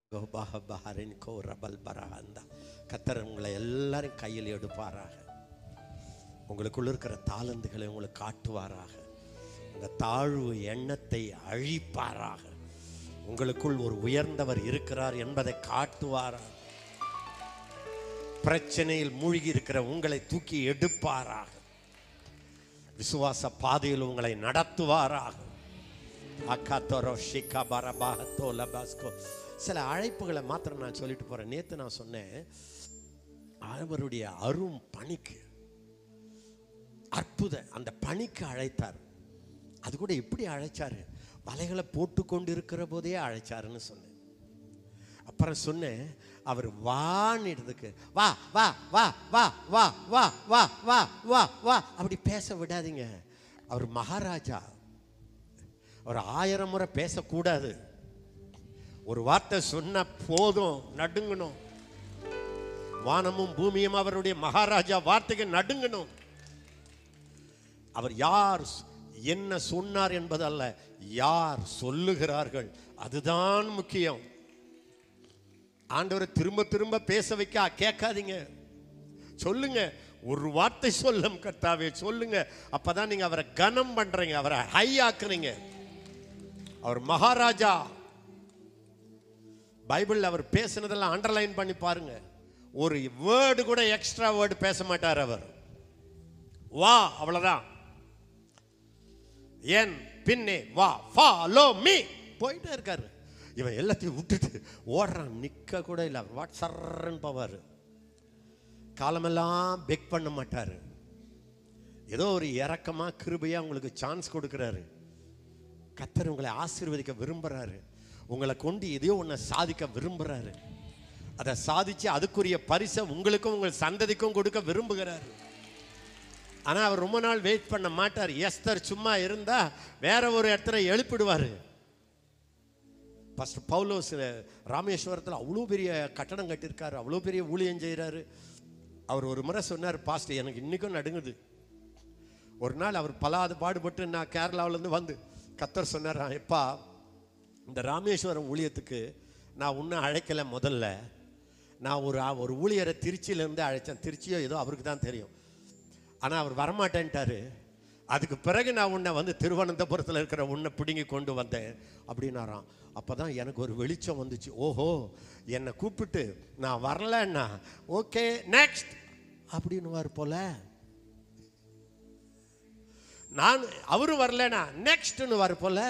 பஹரின் கோ ரபல் பரஹந்தா கத்தர் உங்களை எல்லாரும் கையில் எடுப்பாராக உங்களுக்குள்ள இருக்கிற தாளந்துகளை உங்களுக்கு காட்டுவாராக உங்க தாழ்வு எண்ணத்தை அழிப்பாராக உங்களுக்குள் ஒரு உயர்ந்தவர் இருக்கிறார் என்பதை காட்டுவாராக பிரச்சனையில் மூழ்கி இருக்கிற உங்களை தூக்கி எடுப்பாராக விசுவாச பாதையில் உங்களை நடத்துவாராக அக்காத்தோரோ ஷிகா பரபாகத்தோ லபாஸ்கோ சில அழைப்புகளை மாத்திரம் நான் சொல்லிட்டு போறேன் நேத்து நான் சொன்னேன் அவருடைய அரும் பணிக்கு அற்புத அந்த பணிக்கு அழைத்தார் அது கூட எப்படி அழைச்சாரு வலைகளை போட்டு கொண்டு இருக்கிற போதே அழைச்சாருன்னு சொன்னேன் அப்புறம் சொன்னேன் அவர் வான்னிடத்துக்கு வா வா வா வா வா வா வா வா வா வா அப்படி பேச விடாதீங்க அவர் மகாராஜா அவர் ஆயிரம் முறை பேசக்கூடாது ஒரு வார்த்தை சொன்ன போதும் நடுங்கணும் வானமும் பூமியும் அவருடைய மகாராஜா வார்த்தைக்கு நடுங்கணும் அவர் யார் என்ன சொன்னார் என்பதல்ல யார் சொல்லுகிறார்கள் அதுதான் முக்கியம் ஆண்டவரை திரும்ப திரும்ப பேச வைக்க கேட்காதீங்க சொல்லுங்க ஒரு வார்த்தை சொல்லும் கர்த்தாவே சொல்லுங்க அப்பதான் நீங்க அவரை கனம் பண்றீங்க அவரை ஹை ஆக்குறீங்க அவர் மகாராஜா பைபிள் அவர் பேசுனதெல்லாம் அண்டர்லைன் பண்ணி பாருங்க ஒரு வேர்டு கூட எக்ஸ்ட்ரா வேர்டு பேச மாட்டார் அவர் வா அவ்வளவுதான் ஏன் பின்னே வா ஃபாலோ மீ போயிட்டே இருக்காரு இவன் எல்லாத்தையும் விட்டுட்டு ஓடுறான் நிக்க கூட இல்லை வாட் சர்ன்னு போவார் காலமெல்லாம் பெக் பண்ண மாட்டாரு ஏதோ ஒரு இறக்கமா கிருபையா உங்களுக்கு சான்ஸ் கொடுக்குறாரு கத்தர் உங்களை ஆசீர்வதிக்க விரும்புறாரு உங்களை கொண்டு எதையோ ஒன்றை சாதிக்க விரும்புறாரு அதை சாதிச்சு அதுக்குரிய பரிசை உங்களுக்கும் உங்கள் சந்ததிக்கும் கொடுக்க விரும்புகிறாரு ஆனா அவர் ரொம்ப நாள் வெயிட் பண்ண மாட்டார் எஸ்தர் சும்மா இருந்தா வேற ஒரு இடத்துல எழுப்பிடுவாரு ஃபர்ஸ்ட் பவுலோஸ் ராமேஸ்வரத்தில் அவ்வளோ பெரிய கட்டடம் கட்டியிருக்காரு அவ்வளோ பெரிய ஊழியம் செய்கிறாரு அவர் ஒரு முறை சொன்னார் பாஸ்ட் எனக்கு இன்றைக்கும் நடுங்குது ஒரு நாள் அவர் பலாது பாடுபட்டு நான் கேரளாவிலேருந்து வந்து கத்தர் சொன்னார் எப்பா இந்த ராமேஸ்வரம் ஊழியத்துக்கு நான் உன்னை அழைக்கலை முதல்ல நான் ஒரு ஒரு ஊழியரை திருச்சியிலேருந்து அழைச்சேன் திருச்சியோ ஏதோ அவருக்கு தான் தெரியும் ஆனால் அவர் வரமாட்டேன்ட்டாரு அதுக்கு பிறகு நான் உன்னை வந்து திருவனந்தபுரத்தில் இருக்கிற உன்னை பிடுங்கி கொண்டு வந்தேன் அப்படின்னாராம் அப்போ தான் எனக்கு ஒரு வெளிச்சம் வந்துச்சு ஓஹோ என்னை கூப்பிட்டு நான் வரலன்னா ஓகே நெக்ஸ்ட் அப்படின்னு போல நான் அவரும் வரலனா நெக்ஸ்ட்னு வர போல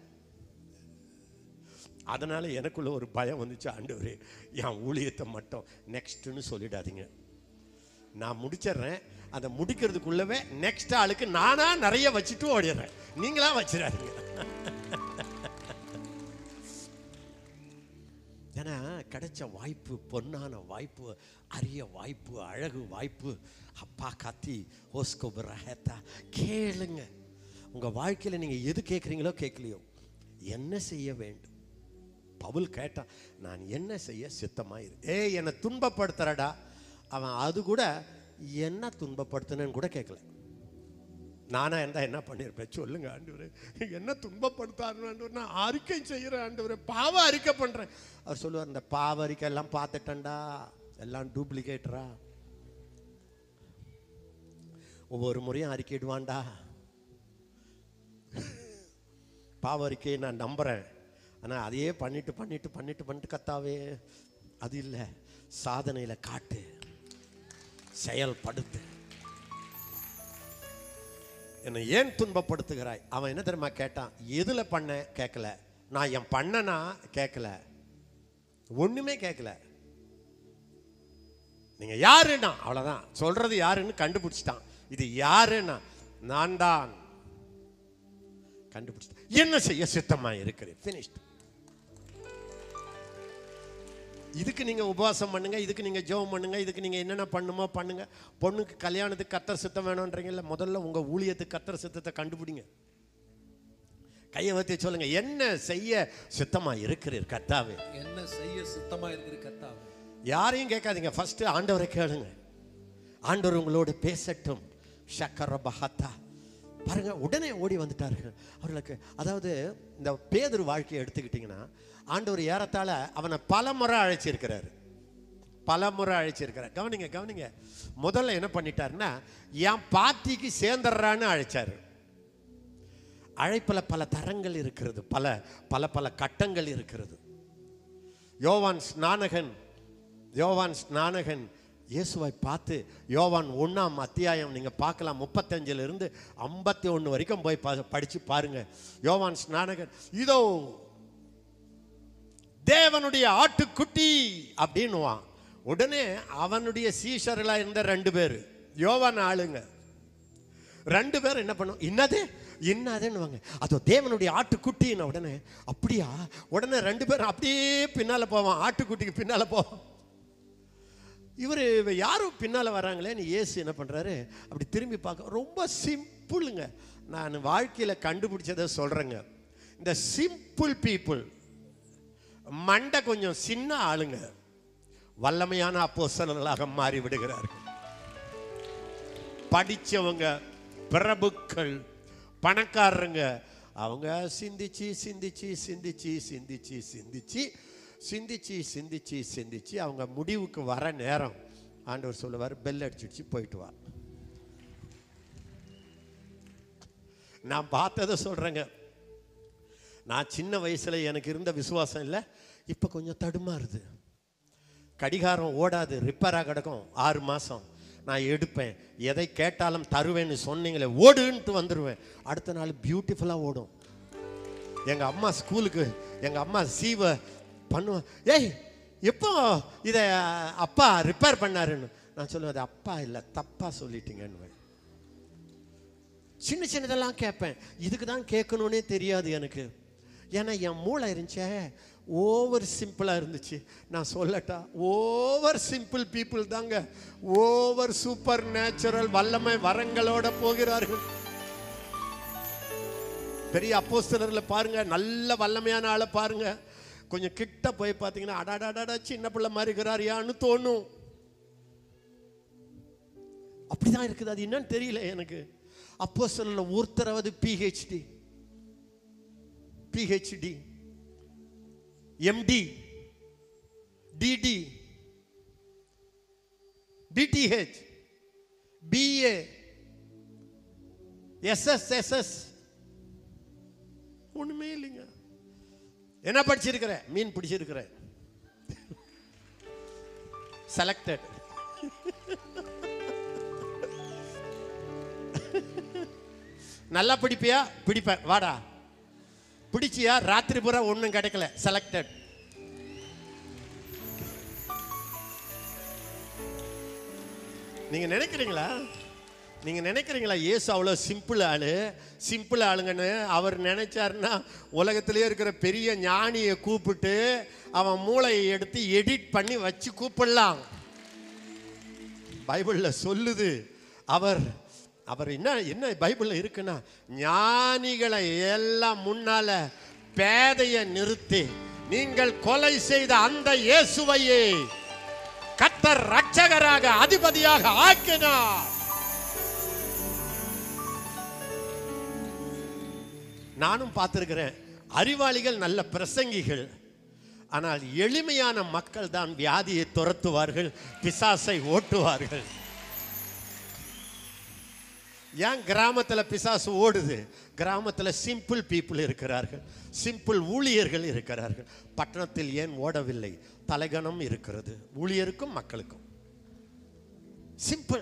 அதனால எனக்குள்ள ஒரு பயம் வந்துச்சு ஆண்டவரே என் ஊழியத்தை மட்டும் நெக்ஸ்ட்னு சொல்லிடாதீங்க நான் முடிச்சிடுறேன் அதை முடிக்கிறதுக்குள்ளவே நெக்ஸ்ட் ஆளுக்கு நானா நிறைய வச்சுட்டு ஓடிடுறேன் நீங்களா வச்சிடாதீங்க ஏன்னா கிடைச்ச வாய்ப்பு பொன்னான வாய்ப்பு அரிய வாய்ப்பு அழகு வாய்ப்பு அப்பா காத்தி ஹோஸ்கோ ரஹத்தா கேளுங்க உங்க வாழ்க்கையில நீங்க எது கேட்குறீங்களோ கேட்கலையோ என்ன செய்ய வேண்டும் பவுல் கேட்டான் நான் என்ன செய்ய சித்தமாயிரு ஏய் என்னை துன்பப்படுத்துறடா அவன் அது கூட என்ன துன்பப்படுத்தினேன்னு கூட கேட்கல நானா இருந்தா என்ன பண்ணியிருப்பேன் சொல்லுங்க ஆண்டவரே என்ன துன்பப்படுத்தாரு நான் அறிக்கை செய்கிறேன் ஆண்டவரே பாவ அறிக்கை பண்றேன் அவர் சொல்லுவார் இந்த பாவ அறிக்கை எல்லாம் பார்த்துட்டேன்டா எல்லாம் டூப்ளிகேட்டரா ஒவ்வொரு முறையும் அறிக்கையிடுவான்டா பாவ அறிக்கையை நான் நம்புறேன் ஆனால் அதையே பண்ணிட்டு பண்ணிட்டு பண்ணிட்டு பண்ணிட்டு கத்தாவே அது இல்லை சாதனையில் காட்டு செயல்படுத்து என்னை ஏன் துன்பப்படுத்துகிறாய் அவன் என்ன தெரியுமா கேட்டான் எதுல பண்ண கேட்கல நான் என் பண்ணனா கேட்கல ஒண்ணுமே கேட்கல நீங்க யாருன்னா அவ்வளவுதான் சொல்றது யாருன்னு கண்டுபிடிச்சிட்டான் இது யாருன்னா நான் தான் கண்டுபிடிச்சிட்டேன் என்ன செய்ய சித்தமா இருக்கிறேன் ஃபினிஷ்ட் இதுக்கு நீங்க உபவாசம் பண்ணுங்க இதுக்கு நீங்க ஜெபம் பண்ணுங்க இதுக்கு நீங்க என்னென்ன பண்ணுமோ பண்ணுங்க பொண்ணுக்கு கல்யாணத்துக்கு கத்தர் சித்தம் வேணும்ன்றீங்கல்ல முதல்ல உங்க ஊழியத்துக்கு கத்தர் சித்தத்தை கண்டுபிடிங்க கையை வச்சு சொல்லுங்க என்ன செய்ய சித்தமா இருக்கிறீர் கர்த்தாவே என்ன செய்ய சித்தமா இருக்கிற கர்த்தாவே யாரையும் கேட்காதீங்க ஃபர்ஸ்ட் ஆண்டவரை கேளுங்க ஆண்டவர் உங்களோடு பேசட்டும் ஷக்கர பஹத்தா பாருங்க உடனே ஓடி வந்துட்டார்கள் அவர்களுக்கு அதாவது இந்த பேதுரு வாழ்க்கையை எடுத்துக்கிட்டிங்கன்னா ஆண்டவர் ஏறத்தாழ அவனை பல முறை அழைச்சிருக்கிறாரு பல முறை அழைச்சிருக்கிறார் கவனிங்க கவனிங்க முதல்ல என்ன பண்ணிட்டாருன்னா என் பாட்டிக்கு சேர்ந்துடுறான்னு அழைச்சாரு அழைப்பில் பல தரங்கள் இருக்கிறது பல பல பல கட்டங்கள் இருக்கிறது யோவான் ஸ்நானகன் யோவான் ஸ்நானகன் இயேசுவை பார்த்து யோவான் ஒன்றாம் அத்தியாயம் நீங்கள் பார்க்கலாம் முப்பத்தஞ்சுல இருந்து ஐம்பத்தி ஒன்று வரைக்கும் போய் ப படித்து பாருங்க யோவான் ஸ்நானகன் இதோ தேவனுடைய ஆட்டுக்குட்டி அப்படின்னுவான் உடனே அவனுடைய சீஷர்களாக இருந்த ரெண்டு பேர் யோவான் ஆளுங்க ரெண்டு பேரும் என்ன பண்ணும் இன்னது இன்னதுன்னுவாங்க அதோ தேவனுடைய ஆட்டுக்குட்டின்னு உடனே அப்படியா உடனே ரெண்டு பேரும் அப்படியே பின்னால போவான் ஆட்டுக்குட்டிக்கு பின்னால போவான் இவர் யாரும் பின்னால வராங்களேன்னு இயேசு என்ன பண்றாரு அப்படி திரும்பி பார்க்க ரொம்ப சிம்பிளுங்க நான் வாழ்க்கையில கண்டுபிடிச்சதை சொல்றேங்க இந்த சிம்பிள் பீப்புள் மண்டை கொஞ்சம் சின்ன ஆளுங்க வல்லமையான அப்போஸ்தலர்களாக மாறி விடுகிறார்கள் படிச்சவங்க பிரபுக்கள் பணக்காரருங்க அவங்க சிந்திச்சு சிந்திச்சு சிந்திச்சு சிந்திச்சு சிந்திச்சு சிந்திச்சு சிந்திச்சு சிந்திச்சு அவங்க முடிவுக்கு வர நேரம் ஆண்டவர் சொல்லுவார் பெல் அடிச்சிடுச்சு போயிட்டு வா நான் பார்த்ததை சொல்றேங்க நான் சின்ன வயசுல எனக்கு இருந்த விசுவாசம் இல்லை இப்போ கொஞ்சம் தடுமாறுது கடிகாரம் ஓடாது ரிப்பேராக கிடக்கும் ஆறு மாதம் நான் எடுப்பேன் எதை கேட்டாலும் தருவேன்னு சொன்னீங்களே ஓடுன்ட்டு வந்துடுவேன் அடுத்த நாள் பியூட்டிஃபுல்லாக ஓடும் எங்கள் அம்மா ஸ்கூலுக்கு எங்கள் அம்மா சீவை பண்ணுவேன் ஏய் எப்போ இதை அப்பா ரிப்பேர் பண்ணாருன்னு நான் சொல்லுவேன் அது அப்பா இல்லை தப்பாக சொல்லிட்டீங்கன்னு சின்ன சின்னதெல்லாம் கேட்பேன் இதுக்கு தான் கேட்கணுன்னே தெரியாது எனக்கு ஏன்னா என் மூளை இருந்துச்சே ஓவர் சிம்பிளாக இருந்துச்சு நான் சொல்லட்டா ஓவர் சிம்பிள் பீப்புள் தாங்க ஓவர் சூப்பர் நேச்சுரல் வல்லமை வரங்களோட போகிறார்கள் பெரிய அப்போஸ்தலர்ல பாருங்க நல்ல வல்லமையான ஆளை பாருங்க கொஞ்சம் கிட்ட போய் பார்த்தீங்கன்னா அடாடாடாடா சின்ன பிள்ளை மாதிரி இருக்கிறாரியான்னு தோணும் அப்படிதான் இருக்குது அது என்னன்னு தெரியல எனக்கு அப்போ சொல்ல ஒருத்தராவது PhD PhD MD DD DTH BA எஸ்எஸ்எஸ்எஸ் ஒண்ணுமே இல்லைங்க என்ன படிச்சிருக்கிற மீன் பிடிச்சிருக்கிற செலக்டட் நல்லா பிடிப்பியா பிடிப்பேன் வாடா பிடிச்சியா ராத்திரி பூரா ஒன்றும் கிடைக்கல செலக்டட் நீங்க நினைக்கிறீங்களா நீங்க நினைக்கிறீங்களா இயேசு அவ்வளோ சிம்பிள் ஆளு சிம்பிள் ஆளுங்கன்னு அவர் நினைச்சாருன்னா உலகத்திலேயே இருக்கிற பெரிய ஞானியை கூப்பிட்டு அவன் மூளையை எடுத்து எடிட் பண்ணி வச்சு கூப்பிடலாம் பைபிள்ல சொல்லுது அவர் அவர் என்ன என்ன பைபிள்ல இருக்குன்னா ஞானிகளை எல்லாம் முன்னால பேதைய நிறுத்தி நீங்கள் கொலை செய்த அந்த இயேசுவையே கத்தர் ரட்சகராக அதிபதியாக ஆக்கினார் நானும் பார்த்திருக்கிறேன் அறிவாளிகள் நல்ல பிரசங்கிகள் ஆனால் எளிமையான மக்கள் தான் வியாதியை துரத்துவார்கள் பிசாசை ஓட்டுவார்கள் ஏன் கிராமத்தில் பிசாசு ஓடுது கிராமத்தில் சிம்பிள் பீப்புள் இருக்கிறார்கள் சிம்பிள் ஊழியர்கள் இருக்கிறார்கள் பட்டணத்தில் ஏன் ஓடவில்லை தலைகணம் இருக்கிறது ஊழியருக்கும் மக்களுக்கும் சிம்பிள்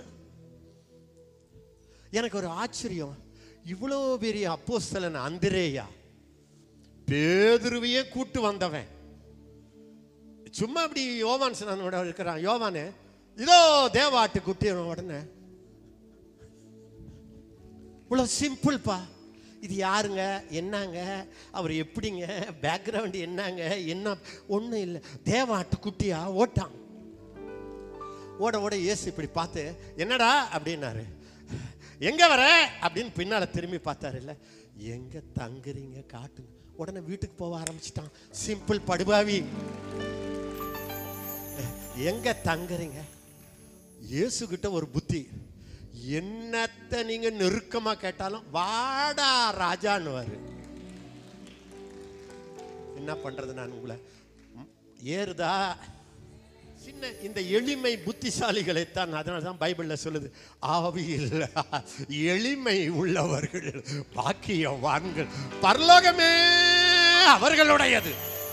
எனக்கு ஒரு ஆச்சரியம் இவ்வளோ பெரிய அப்போஸ்தலன் அந்திரேயா பேதுருவையே கூட்டு வந்தவன் சும்மா அப்படி யோவான் சனனோட இருக்கிறான் யோவானே இதோ தேவாட்டு குட்டி உடனே இவ்வளோ சிம்பிள்ப்பா இது யாருங்க என்னங்க அவர் எப்படிங்க பேக்ரவுண்ட் என்னங்க என்ன ஒன்றும் இல்லை தேவாட்டு குட்டியா ஓட்டான் ஓட ஓட இயேசு இப்படி பார்த்து என்னடா அப்படின்னாரு எங்க வர அப்படின்னு பின்னால திரும்பி பார்த்தாரு இல்ல எங்க தங்குறீங்க காட்டுங்க உடனே வீட்டுக்கு போக ஆரம்பிச்சிட்டான் சிம்பிள் படுபாவி எங்க தங்குறீங்க இயேசு கிட்ட ஒரு புத்தி என்னத்தை நீங்க நெருக்கமா கேட்டாலும் வாடா ராஜான்னுவாரு என்ன பண்றது நான் உங்களை ம், ஏறுதா சின்ன இந்த எளிமை புத்திசாலிகளைத்தான் அதனால தான் பைபிள்ல சொல்லுது ஆவியில் எளிமை உள்ளவர்கள் பாக்கியவான்கள் பரலோகமே அவர்களுடையது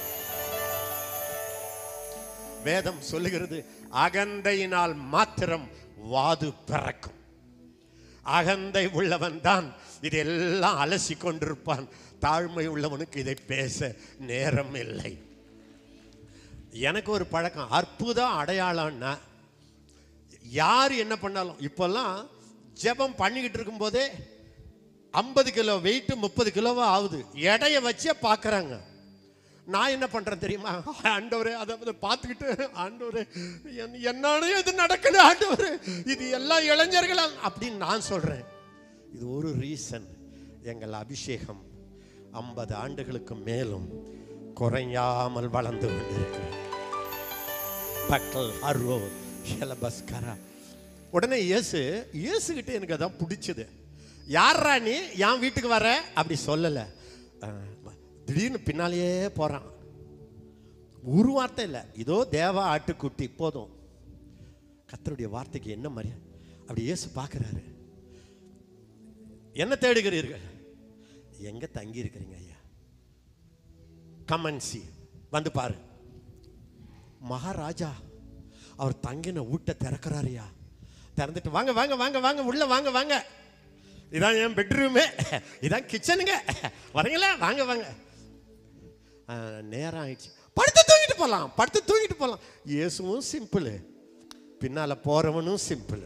வேதம் சொல்லுகிறது அகந்தையினால் மாத்திரம் வாது பிறக்கும் அகந்தை உள்ளவன் தான் இதெல்லாம் அலசி கொண்டிருப்பான் தாழ்மை உள்ளவனுக்கு இதை பேச நேரம் இல்லை எனக்கு ஒரு பழக்கம் அற்புத அடையாளம்னா யார் என்ன பண்ணாலும் இப்போல்லாம் ஜெபம் பண்ணிக்கிட்டு இருக்கும்போதே ஐம்பது கிலோ வெயிட் முப்பது கிலோவா ஆகுது எடைய வச்சே பார்க்குறாங்க நான் என்ன பண்றேன் தெரியுமா ஆண்டவரே அதை அதை பார்த்துக்கிட்டு ஆண்டவரே என்- என்னாலே இது நடக்கல ஆண்டவரே இது எல்லாம் இளைஞர்களா அப்படின்னு நான் சொல்றேன் இது ஒரு ரீசன் எங்கள் அபிஷேகம் ஐம்பது ஆண்டுகளுக்கு மேலும் குறையாமல் வளர்ந்து கொண்டிருக்கிறது பக்கல் அருவோ ஹெலபஸ்கரா உடனே இயேசு இயேசுகிட்ட எனக்கு அதான் பிடிச்சது யாரா நீ என் வீட்டுக்கு வர அப்படி சொல்லலை அஹ், திடீர்னு பின்னாலேயே போகிறான் ஒரு வார்த்தை இல்லை இதோ தேவா ஆட்டுக்குட்டி போதும் கர்த்தருடைய வார்த்தைக்கு என்ன மாதிரி அப்படி இயேசு பார்க்குறாரு என்ன தேடுகிறீர்கள் எங்க தங்கி இருக்கிறீங்க ஐயா கமன்சி வந்து பாரு மகாராஜா அவர் தங்கின வீட்டை திறக்கிறாருயா திறந்துட்டு வாங்க வாங்க வாங்க வாங்க உள்ள வாங்க வாங்க இதான் என் பெட்ரூமே இதான் கிச்சனுங்க வரீங்களா வாங்க வாங்க ஆ, நேரம் ஆயிடுச்சு படுத்து தூங்கிட்டு போகலாம் படுத்து தூங்கிட்டு போகலாம் இயேசுவும் சிம்பிள் பின்னால போறவனும் சிம்பிள்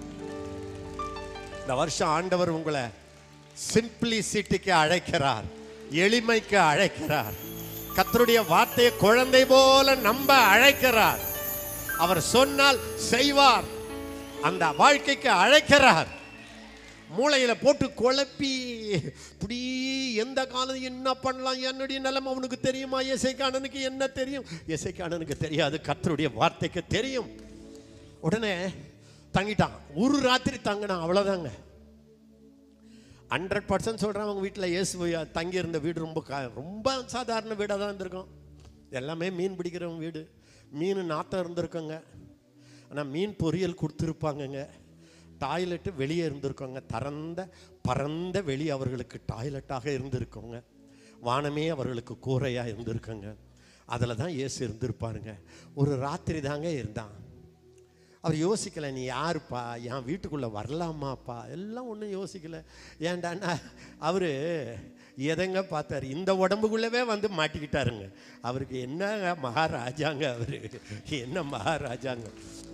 இந்த வருஷம் ஆண்டவர் உங்களை சிம்பிளிசிட்டிக்கு அழைக்கிறார் எளிமைக்கு அழைக்கிறார் கர்த்தருடைய வார்த்தையை குழந்தை போல நம்ப அழைக்கிறார் அவர் சொன்னால் செய்வார் அந்த வாழ்க்கைக்கு அழைக்கிறார் மூளையில போட்டு குழப்பி இப்படி எந்த காலம் என்ன பண்ணலாம் என்னுடைய நிலைமை அவனுக்கு தெரியுமா இசைக்கானனுக்கு என்ன தெரியும் இசைக்கானனுக்கு தெரியாது கர்த்தருடைய வார்த்தைக்கு தெரியும் உடனே தங்கிட்டான் ஒரு ராத்திரி தங்கினான் அவ்வளோதாங்க ஹண்ட்ரட் பர்சன்ட் சொல்கிறேன் அவங்க வீட்டில் இயேசு தங்கி இருந்த வீடு ரொம்ப கா ரொம்ப சாதாரண வீடாக தான் இருந்திருக்கும் எல்லாமே மீன் பிடிக்கிறவங்க வீடு மீன் நாத்தம் இருந்திருக்குங்க ஆனால் மீன் பொரியல் கொடுத்துருப்பாங்கங்க டாய்லெட்டு வெளியே இருந்திருக்கோங்க திறந்த பரந்த வெளி அவர்களுக்கு டாய்லெட்டாக இருந்திருக்கோங்க வானமே அவர்களுக்கு கூரையாக இருந்திருக்குங்க அதில் தான் இயேசு இருந்திருப்பாருங்க ஒரு ராத்திரி தாங்க இருந்தான் அவர் யோசிக்கல நீ யாருப்பா என் வீட்டுக்குள்ளே வரலாமாப்பா எல்லாம் ஒன்றும் யோசிக்கல ஏன்டான்னா அவர் எதங்க பார்த்தாரு இந்த உடம்புக்குள்ளவே வந்து மாட்டிக்கிட்டாருங்க அவருக்கு என்னங்க மகாராஜாங்க அவர் என்ன மகாராஜாங்க